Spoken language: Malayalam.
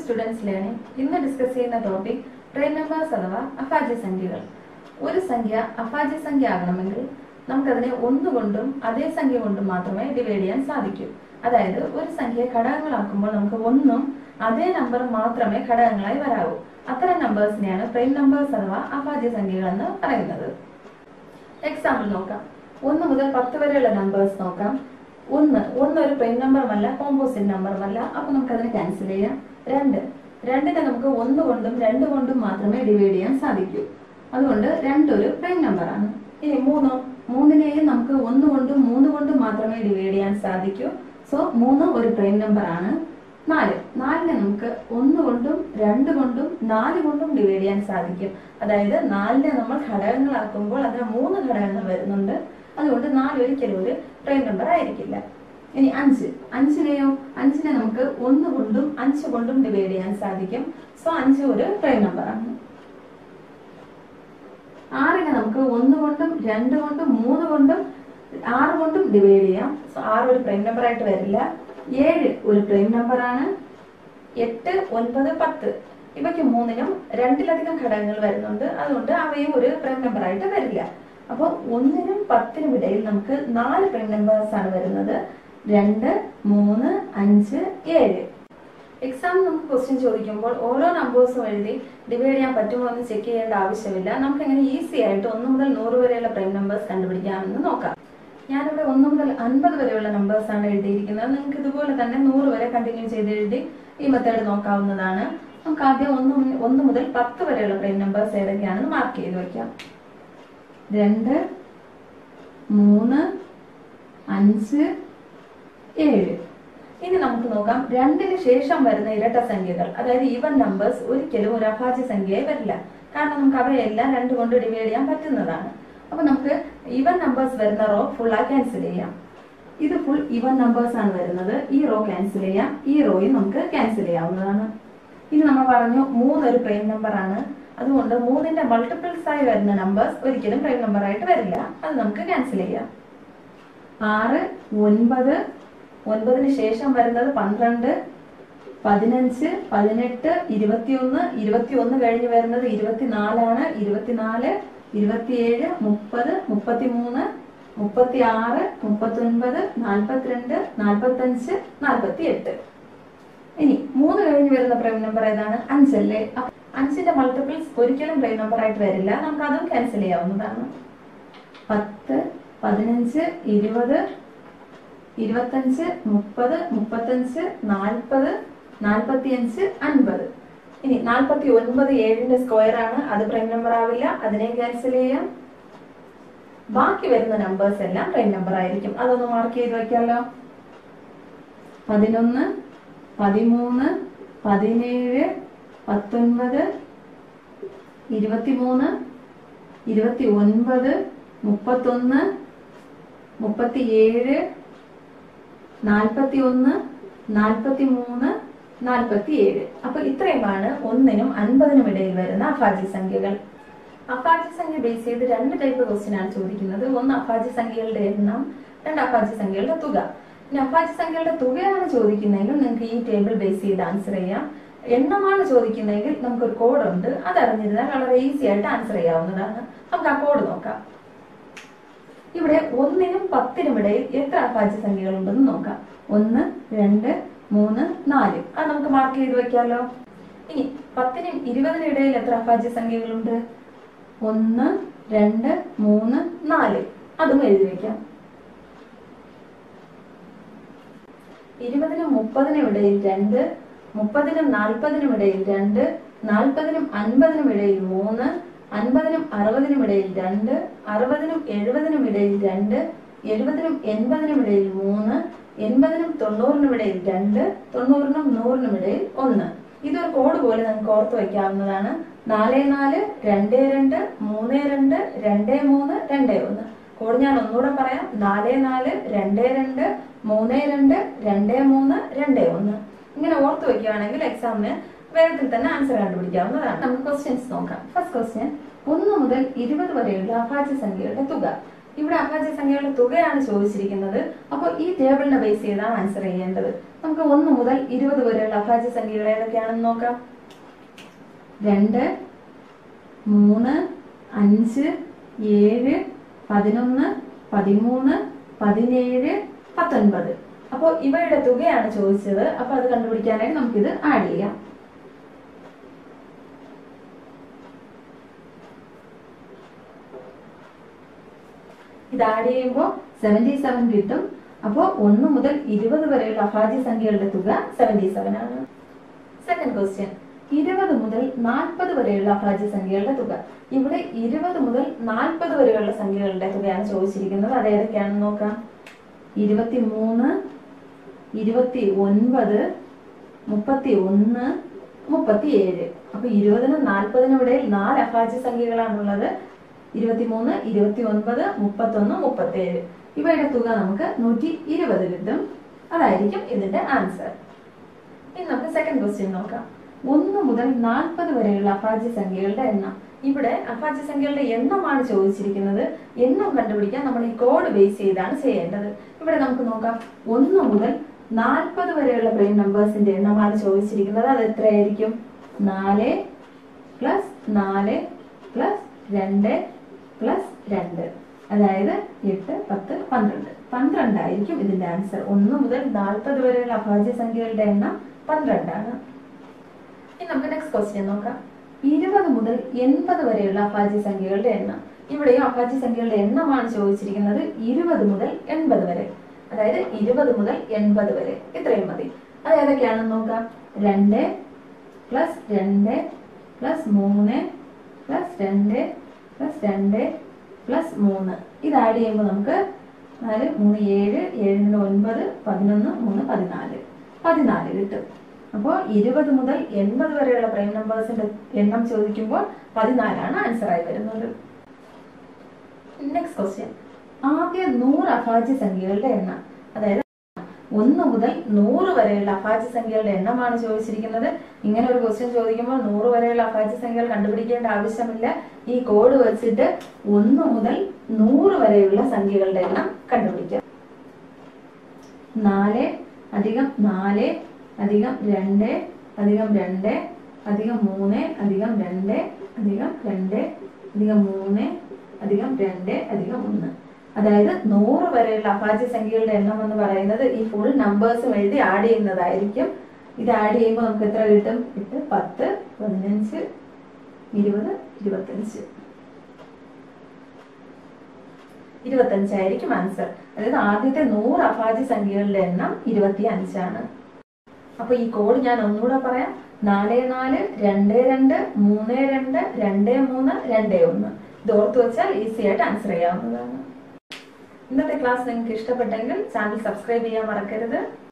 സ്റ്റുഡൻസ് ലേണിംഗ് ഇന്ന് ഡിസ്കസ് ചെയ്യുന്ന ടോപ്പിക് പ്രൈം നമ്പേഴ്സ് അഥവാ അഭാജ്യ സംഖ്യകൾ ഒരു സംഖ്യ അഭാജ്യ സംഖ്യ ആകണമെങ്കിൽ നമുക്കതിനെ ഒന്നുകൊണ്ടും അതേ സംഖ്യ കൊണ്ടും മാത്രമേ ഡിവൈഡ് ചെയ്യാൻ സാധിക്കൂ അതായത് ഒരു സംഖ്യ ഘടകങ്ങളാക്കുമ്പോൾ നമുക്ക് ഒന്നും അതേ നമ്പർ മാത്രമേ ഘടകങ്ങളായി വരാവൂ അത്തരം നമ്പേഴ്സിനെയാണ് പ്രൈം നമ്പേഴ്സ് അഥവാ അഭാജ്യ സംഖ്യകൾ എന്ന് പറയുന്നത് എക്സാമ്പിൾ നോക്കാം ഒന്ന് മുതൽ പത്ത് വരെയുള്ള നമ്പേഴ്സ് നോക്കാം ഒന്ന് ഒന്ന് ഒരു പ്രൈം നമ്പറുമല്ല കോമ്പോസിറ്റ് നമ്പറുമല്ല അപ്പൊ നമുക്ക് അതിനെ ക്യാൻസൽ ചെയ്യാം രണ്ട് രണ്ടിനെ നമുക്ക് ഒന്ന് കൊണ്ടും രണ്ട് കൊണ്ടും മാത്രമേ ഡിവൈഡ് ചെയ്യാൻ സാധിക്കൂ അതുകൊണ്ട് രണ്ടൊരു പ്രൈം നമ്പറാണ് ഇനി മൂന്നോ മൂന്നിനെയും നമുക്ക് ഒന്ന് കൊണ്ടും മൂന്ന് കൊണ്ടും മാത്രമേ ഡിവൈഡ് ചെയ്യാൻ സാധിക്കൂ സോ മൂന്ന് ഒരു പ്രൈം നമ്പർ ആണ് നാല് നാലിനെ നമുക്ക് ഒന്ന് കൊണ്ടും രണ്ട് കൊണ്ടും നാല് കൊണ്ടും ഡിവൈഡ് ചെയ്യാൻ സാധിക്കും അതായത് നാലിനെ നമ്മൾ ഘടകങ്ങളാക്കുമ്പോൾ അതിന് മൂന്ന് ഘടകങ്ങൾ വരുന്നുണ്ട് അതുകൊണ്ട് നാല് ഒരിക്കലും ഒരു പ്രൈം നമ്പർ ആയിരിക്കില്ല ഇനി അഞ്ച് അഞ്ചിനെയോ അഞ്ചിനെ നമുക്ക് ഒന്ന് കൊണ്ടും അഞ്ച് കൊണ്ടും ഡിവൈഡ് ചെയ്യാൻ സാധിക്കും സോ അഞ്ച് ഒരു പ്രൈം നമ്പർ ആണ് ആറിനെ നമുക്ക് ഒന്ന് കൊണ്ടും രണ്ട് കൊണ്ടും മൂന്ന് കൊണ്ടും ആറ് കൊണ്ടും ഡിവൈഡ് ചെയ്യാം സോ ആറ് ഒരു പ്രൈം നമ്പർ ആയിട്ട് വരില്ല ഏഴ് ഒരു പ്രൈം നമ്പർ ആണ് എട്ട് ഒൻപത് പത്ത് ഇവയ്ക്ക് മൂന്നിനും രണ്ടിലധികം ഘടകങ്ങൾ വരുന്നുണ്ട് അതുകൊണ്ട് അവയും ഒരു പ്രൈം നമ്പർ ആയിട്ട് വരില്ല അപ്പോൾ ഒന്നിനും പത്തിനും ഇടയിൽ നമുക്ക് നാല് പ്രൈം നമ്പേഴ്സ് ആണ് വരുന്നത് രണ്ട് മൂന്ന് അഞ്ച് ഏഴ് എക്സാം നമുക്ക് ക്വസ്റ്റ്യൻ ചോദിക്കുമ്പോൾ ഓരോ നമ്പേഴ്സും എഴുതി ഡിവൈഡ് ചെയ്യാൻ പറ്റുമോ എന്ന് ചെക്ക് ചെയ്യേണ്ട ആവശ്യമില്ല നമുക്ക് എങ്ങനെ ഈസി ആയിട്ട് ഒന്ന് മുതൽ നൂറ് വരെയുള്ള പ്രൈം നമ്പേഴ്സ് കണ്ടുപിടിക്കാമെന്ന് നോക്കാം ഞാനിവിടെ ഒന്ന് മുതൽ അൻപത് വരെയുള്ള നമ്പേഴ്സ് ആണ് എഴുതിയിരിക്കുന്നത് നിങ്ങൾക്ക് ഇതുപോലെ തന്നെ നൂറ് വരെ കണ്ടിന്യൂ ചെയ്ത് എഴുതി ഈ മെത്തേഡ് നോക്കാവുന്നതാണ് നമുക്ക് ആദ്യം ഒന്ന് മുൻ- ഒന്ന് മുതൽ പത്ത് വരെയുള്ള പ്രൈം നമ്പേഴ്സ് ഏതൊക്കെയാണെന്ന് മാർക്ക് ചെയ്ത് വെക്കാം രണ്ട് മൂന്ന് അഞ്ച് ഏഴ് ഇനി നമുക്ക് നോക്കാം രണ്ടിന് ശേഷം വരുന്ന ഇരട്ട സംഖ്യകൾ അതായത് ഈവൻ നമ്പേഴ്സ് ഒരിക്കലും ഒരു അഭാജ്യ സംഖ്യയായി വരില്ല കാരണം നമുക്ക് അവയെല്ലാം രണ്ട് കൊണ്ട് ഡിവൈഡ് ചെയ്യാൻ പറ്റുന്നതാണ് അപ്പൊ നമുക്ക് ഈവൻ നമ്പേഴ്സ് വരുന്ന റോ ഫുൾ ആ ക്യാൻസൽ ചെയ്യാം ഇത് ഫുൾ ഈവൻ നമ്പേഴ്സ് ആണ് വരുന്നത് ഈ റോ ക്യാൻസൽ ചെയ്യാം ഈ റോയും നമുക്ക് ക്യാൻസൽ ചെയ്യാവുന്നതാണ് ഇനി നമ്മൾ പറഞ്ഞു മൂന്ന് ഒരു പ്രൈം നമ്പർ ആണ് അതുകൊണ്ട് മൂന്നിന്റെ മൾട്ടിപ്പിൾസ് ആയി വരുന്ന നമ്പേഴ്സ് ഒരിക്കലും പ്രൈം നമ്പർ ആയിട്ട് വരില്ല അത് നമുക്ക് ക്യാൻസൽ ചെയ്യാം ആറ് ഒൻപത് ഒൻപതിന് ശേഷം വരുന്നത് പന്ത്രണ്ട് പതിനഞ്ച് പതിനെട്ട് ഇരുപത്തിയൊന്ന് ഇരുപത്തിയൊന്ന് കഴിഞ്ഞ് വരുന്നത് ഇരുപത്തിനാലാണ് ഇരുപത്തിനാല് ഇരുപത്തിയേഴ് മുപ്പത് മുപ്പത്തിമൂന്ന് മുപ്പത്തി ആറ് മുപ്പത്തൊൻപത് നാൽപ്പത്തിരണ്ട് നാൽപ്പത്തഞ്ച് നാൽപ്പത്തി എട്ട് ഇനി മൂന്ന് കഴിഞ്ഞ് വരുന്ന പ്രൈം നമ്പർ ഏതാണ് അഞ്ചല്ലേ അപ്പൊ അഞ്ചിന്റെ മൾട്ടിപ്പിൾസ് ഒരിക്കലും പ്രൈം നമ്പർ ആയിട്ട് വരില്ല നമുക്ക് അതും ക്യാൻസൽ ചെയ്യാവുന്നതാണ് പത്ത് പതിനഞ്ച് ഇരുപത് ഇരുപത്തഞ്ച് മുപ്പത് മുപ്പത്തഞ്ച് നാൽപ്പത് നാൽപ്പത്തിയഞ്ച് അൻപത് ഇനി നാൽപ്പത്തി ഒൻപത് ഏഴിന്റെ സ്ക്വയർ ആണ് അത് പ്രൈം നമ്പർ ആവില്ല അതിനെ ക്യാൻസൽ ചെയ്യാം ബാക്കി വരുന്ന നമ്പേഴ്സ് എല്ലാം പ്രൈം നമ്പർ ആയിരിക്കും അതൊന്ന് മാർക്ക് ചെയ്ത് വെക്കാമല്ലോ പതിനൊന്ന് പതിമൂന്ന് പതിനേഴ് പത്തൊൻപത് ഇരുപത്തിമൂന്ന് ഇരുപത്തി ഒൻപത് മുപ്പത്തൊന്ന് മുപ്പത്തിയേഴ് നാൽപ്പത്തി ഒന്ന് നാൽപ്പത്തി മൂന്ന് നാൽപ്പത്തി ഏഴ് അപ്പൊ ഇത്രയുമാണ് ഒന്നിനും അൻപതിനും ഇടയിൽ വരുന്ന അഭാജ്യ സംഖ്യകൾ അഭാജ്യ സംഖ്യ ബേസ് ചെയ്ത് രണ്ട് ടൈപ്പ് ക്വസ്റ്റ്യൻ ആണ് ചോദിക്കുന്നത് ഒന്ന് അഭാജ്യ സംഖ്യകളുടെ എണ്ണം രണ്ട് അഭാജ്യ സംഖ്യകളുടെ തുക ഇനി അഭാജ്യ സംഖ്യകളുടെ തുകയാണ് ചോദിക്കുന്നതെങ്കിൽ നിങ്ങൾക്ക് ഈ ടേബിൾ ബേസ് ചെയ്ത് ആൻസർ ചെയ്യാം എണ്ണമാണ് ചോദിക്കുന്നതെങ്കിൽ നമുക്കൊരു കോഡ് ഉണ്ട് അത് അറിഞ്ഞിരുന്നാൽ വളരെ ഈസി ആയിട്ട് ആൻസർ ചെയ്യാവുന്നതാണ് നമുക്ക് ആ കോഡ് നോക്കാം ഇവിടെ ഒന്നിനും പത്തിനും ഇടയിൽ എത്ര അഭാജ്യ സംഖ്യകൾ ഉണ്ടെന്ന് നോക്കാം ഒന്ന് രണ്ട് മൂന്ന് നാല് അത് നമുക്ക് മാർക്ക് ചെയ്ത് വെക്കാമല്ലോ ഇനി പത്തിനും ഇരുപതിനും ഇടയിൽ എത്ര അഭാജ്യ സംഖ്യകളുണ്ട് ഒന്ന് രണ്ട് മൂന്ന് നാല് അതും എഴുതി വെക്കാം ഇരുപതിനും മുപ്പതിനും ഇടയിൽ രണ്ട് മുപ്പതിനും നാൽപ്പതിനും ഇടയിൽ രണ്ട് നാൽപ്പതിനും അൻപതിനും ഇടയിൽ മൂന്ന് അൻപതിനും അറുപതിനും ഇടയിൽ രണ്ട് അറുപതിനും എഴുപതിനും ഇടയിൽ രണ്ട് എഴുപതിനും എൺപതിനും ഇടയിൽ മൂന്ന് എൺപതിനും തൊണ്ണൂറിനും ഇടയിൽ രണ്ട് തൊണ്ണൂറിനും നൂറിനും ഇടയിൽ ഒന്ന് ഇതൊരു കോഡ് പോലെ നമുക്ക് ഓർത്ത് വയ്ക്കാവുന്നതാണ് നാല് നാല് രണ്ട് രണ്ട് മൂന്ന് രണ്ട് രണ്ട് മൂന്ന് രണ്ട് ഒന്ന് കോഡ് ഞാൻ ഒന്നുകൂടെ പറയാം നാല് നാല് രണ്ട് രണ്ട് മൂന്ന് രണ്ട് രണ്ട് മൂന്ന് രണ്ട് ഒന്ന് ഇങ്ങനെ ഓർത്ത് വെക്കുകയാണെങ്കിൽ എക്സാമിന് വേഗത്തിൽ തന്നെ ആൻസർ കണ്ടുപിടിക്കാവുന്നതാണ് നമുക്ക് ക്വസ്റ്റ്യൻസ് നോക്കാം ഫസ്റ്റ് ക്വസ്റ്റ്യൻ ഒന്ന് മുതൽ ഇരുപത് വരെയുള്ള അഭാജ്യ സംഖ്യകളുടെ തുക ഇവിടെ അഭാജ്യ സംഖ്യകളുടെ തുകയാണ് ചോദിച്ചിരിക്കുന്നത് അപ്പോൾ ഈ ടേബിളിനെ ബേസ് ചെയ്താണ് ആൻസർ ചെയ്യേണ്ടത് നമുക്ക് ഒന്ന് മുതൽ ഇരുപത് വരെയുള്ള അഭാജ്യ സംഖ്യകൾ ഏതൊക്കെയാണെന്ന് നോക്കാം രണ്ട് മൂന്ന് അഞ്ച് ഏഴ് പതിനൊന്ന് പതിമൂന്ന് പതിനേഴ് പത്തൊൻപത് അപ്പോൾ ഇവയുടെ തുകയാണ് ചോദിച്ചത് അപ്പൊ അത് കണ്ടുപിടിക്കാനായിട്ട് നമുക്കിത് ആഡ് ചെയ്യാം ഇത് ആഡ് ചെയ്യുമ്പോൾ സെവന്റി സെവൻ കിട്ടും അപ്പോൾ ഒന്ന് മുതൽ ഇരുപത് വരെയുള്ള അഭാജ്യ സംഖ്യകളുടെ തുക സെവന്റി സെവൻ ആണ് സെക്കൻഡ് ക്വസ്റ്റ്യൻ ഇരുപത് മുതൽ നാൽപ്പത് വരെയുള്ള അഭാജ്യ സംഖ്യകളുടെ തുക ഇവിടെ ഇരുപത് മുതൽ നാൽപ്പത് വരെയുള്ള സംഖ്യകളുടെ തുകയാണ് ചോദിച്ചിരിക്കുന്നത് അത് ഏതൊക്കെയാണെന്ന് നോക്കാം ഇരുപത്തി മൂന്ന് ഇരുപത്തി ഒൻപത് മുപ്പത്തി ഒന്ന് മുപ്പത്തി ഏഴ് അപ്പൊ ഇരുപതിനും നാൽപ്പതിനും ഇടയിൽ നാല് അഭാജ്യ സംഖ്യകളാണുള്ളത് ഇരുപത്തിമൂന്ന് ഇരുപത്തി ഒൻപത് മുപ്പത്തൊന്ന് മുപ്പത്തി ഏഴ് ഇവയുടെ തുക നമുക്ക് നൂറ്റി ഇരുപത് കിട്ടും അതായിരിക്കും ഇതിന്റെ ആൻസർ ഇനി നമുക്ക് സെക്കൻഡ് ക്വസ്റ്റ്യൻ നോക്കാം ഒന്ന് മുതൽ നാൽപ്പത് വരെയുള്ള അഭാജ്യ സംഖ്യകളുടെ എണ്ണം ഇവിടെ അഭാജ്യ സംഖ്യകളുടെ എണ്ണമാണ് ചോദിച്ചിരിക്കുന്നത് എണ്ണം കണ്ടുപിടിക്കാൻ നമ്മൾ ഈ കോഡ് ബേസ് ചെയ്താണ് ചെയ്യേണ്ടത് ഇവിടെ നമുക്ക് നോക്കാം ഒന്ന് മുതൽ നാൽപ്പത് വരെയുള്ള പ്രൈം നമ്പേഴ്സിന്റെ എണ്ണമാണ് ചോദിച്ചിരിക്കുന്നത് അത് എത്രയായിരിക്കും നാല് പ്ലസ് നാല് പ്ലസ് രണ്ട് പ്ലസ് രണ്ട് അതായത് എട്ട് പത്ത് പന്ത്രണ്ട് പന്ത്രണ്ടായിരിക്കും ഇതിന്റെ ആൻസർ ഒന്ന് മുതൽ നാൽപ്പത് വരെയുള്ള അഭാജ്യ സംഖ്യകളുടെ എണ്ണം പന്ത്രണ്ടാണ് ഇനി നമുക്ക് നെക്സ്റ്റ് ക്വസ്റ്റ്യൻ നോക്കാം ഇരുപത് മുതൽ എൺപത് വരെയുള്ള അഭാജ്യ സംഖ്യകളുടെ എണ്ണം ഇവിടെയും അഭാജ്യ സംഖ്യകളുടെ എണ്ണമാണ് ചോദിച്ചിരിക്കുന്നത് ഇരുപത് മുതൽ എൺപത് വരെ അതായത് ഇരുപത് മുതൽ എൺപത് വരെ ഇത്രയും മതി അത് ഏതൊക്കെയാണെന്ന് നോക്കാം രണ്ട് പ്ലസ് രണ്ട് പ്ലസ് മൂന്ന് പ്ലസ് രണ്ട് പ്ലസ് രണ്ട് പ്ലസ് മൂന്ന് ഇത് ആഡ് ചെയ്യുമ്പോൾ നമുക്ക് നാല് മൂന്ന് ഏഴ് ഏഴിന് ഒൻപത് പതിനൊന്ന് മൂന്ന് പതിനാല് പതിനാല് കിട്ടും അപ്പോൾ ഇരുപത് മുതൽ എൺപത് വരെയുള്ള പ്രൈം നമ്പേഴ്സിന്റെ എണ്ണം ചോദിക്കുമ്പോൾ പതിനാലാണ് ആൻസർ ആയി വരുന്നത് നെക്സ്റ്റ് ക്വസ്റ്റ്യൻ ആദ്യ നൂറ് അഭാജ്യ സംഖ്യകളുടെ എണ്ണം അതായത് ഒന്ന് മുതൽ നൂറ് വരെയുള്ള അഭാജ്യ സംഖ്യകളുടെ എണ്ണമാണ് ചോദിച്ചിരിക്കുന്നത് ഇങ്ങനെ ഒരു ക്വസ്റ്റ്യൻ ചോദിക്കുമ്പോൾ നൂറ് വരെയുള്ള അഭാജ്യ സംഖ്യകൾ കണ്ടുപിടിക്കേണ്ട ആവശ്യമില്ല ഈ കോഡ് വെച്ചിട്ട് ഒന്ന് മുതൽ നൂറ് വരെയുള്ള സംഖ്യകളുടെ എണ്ണം കണ്ടുപിടിക്കാം നാല് അധികം നാല് അധികം രണ്ട് അധികം രണ്ട് അധികം മൂന്ന് അധികം രണ്ട് അധികം രണ്ട് അധികം മൂന്ന് അധികം രണ്ട് അധികം ഒന്ന് അതായത് നൂറ് വരെയുള്ള അഭാജ്യ സംഖ്യകളുടെ എണ്ണം എന്ന് പറയുന്നത് ഈ ഫുൾ നമ്പേഴ്സും എഴുതി ആഡ് ചെയ്യുന്നതായിരിക്കും ഇത് ആഡ് ചെയ്യുമ്പോൾ നമുക്ക് എത്ര കിട്ടും എട്ട് പത്ത് പതിനഞ്ച് ഇരുപത് ഇരുപത്തഞ്ച് ഇരുപത്തഞ്ചായിരിക്കും ആൻസർ അതായത് ആദ്യത്തെ നൂറ് അഭാജ്യ സംഖ്യകളുടെ എണ്ണം ഇരുപത്തി അഞ്ചാണ് അപ്പൊ ഈ കോഡ് ഞാൻ ഒന്നുകൂടെ പറയാം നാല് നാല് രണ്ട് രണ്ട് മൂന്ന് രണ്ട് രണ്ട് മൂന്ന് രണ്ട് ഒന്ന് ഇത് ഓർത്ത് വെച്ചാൽ ഈസി ആയിട്ട് ആൻസർ ചെയ്യാവുന്നതാണ് ഇന്നത്തെ ക്ലാസ് നിങ്ങൾക്ക് ഇഷ്ടപ്പെട്ടെങ്കിൽ ചാനൽ സബ്സ്ക്രൈബ് ചെയ്യാൻ മറക്കരുത്